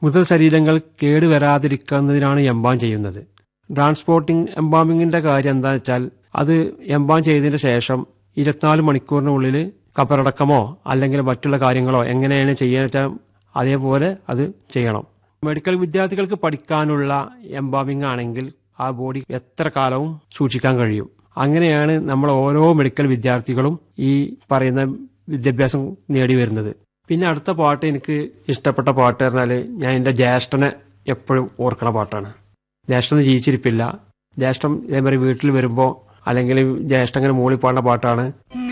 മൃത ശരീരങ്ങൾ കേടുവരാതിരിക്കുന്നതിനാണ് എംബാം ചെയ്യുന്നത് ട്രാൻസ്പോർട്ടിംഗ് എംബാമിങ്ങിന്റെ കാര്യം എന്താ വെച്ചാൽ അത് എംബാം ചെയ്തതിന് ശേഷം ഇരുപത്തിനാല് മണിക്കൂറിനുള്ളിൽ കബറടക്കമോ അല്ലെങ്കിൽ മറ്റുള്ള കാര്യങ്ങളോ എങ്ങനെയാണ് ചെയ്യുക വെച്ചാൽ അതേപോലെ അത് ചെയ്യണം മെഡിക്കൽ വിദ്യാർത്ഥികൾക്ക് പഠിക്കാനുള്ള എംബാമിംഗ് ആണെങ്കിൽ ആ ബോഡി എത്ര കാലവും സൂക്ഷിക്കാൻ കഴിയും അങ്ങനെയാണ് നമ്മൾ ഓരോ മെഡിക്കൽ വിദ്യാർത്ഥികളും ഈ പറയുന്ന വിദ്യാഭ്യാസം നേടി വരുന്നത് പിന്നെ അടുത്ത പാട്ട് എനിക്ക് ഇഷ്ടപ്പെട്ട പാട്ട് പറഞ്ഞാൽ ഞാൻ എൻ്റെ ജ്യേഷ്ഠനെ എപ്പോഴും ഓർക്കണ പാട്ടാണ് ജ്യേഷ്ഠൻ ജീവിച്ചിരിപ്പില്ല ജ്യേഷ്ഠൻ ഇതേമാതിരി വീട്ടിൽ വരുമ്പോൾ അല്ലെങ്കിൽ ജ്യേഷ്ഠൻ ഇങ്ങനെ മൂളി പാടുന്ന പാട്ടാണ്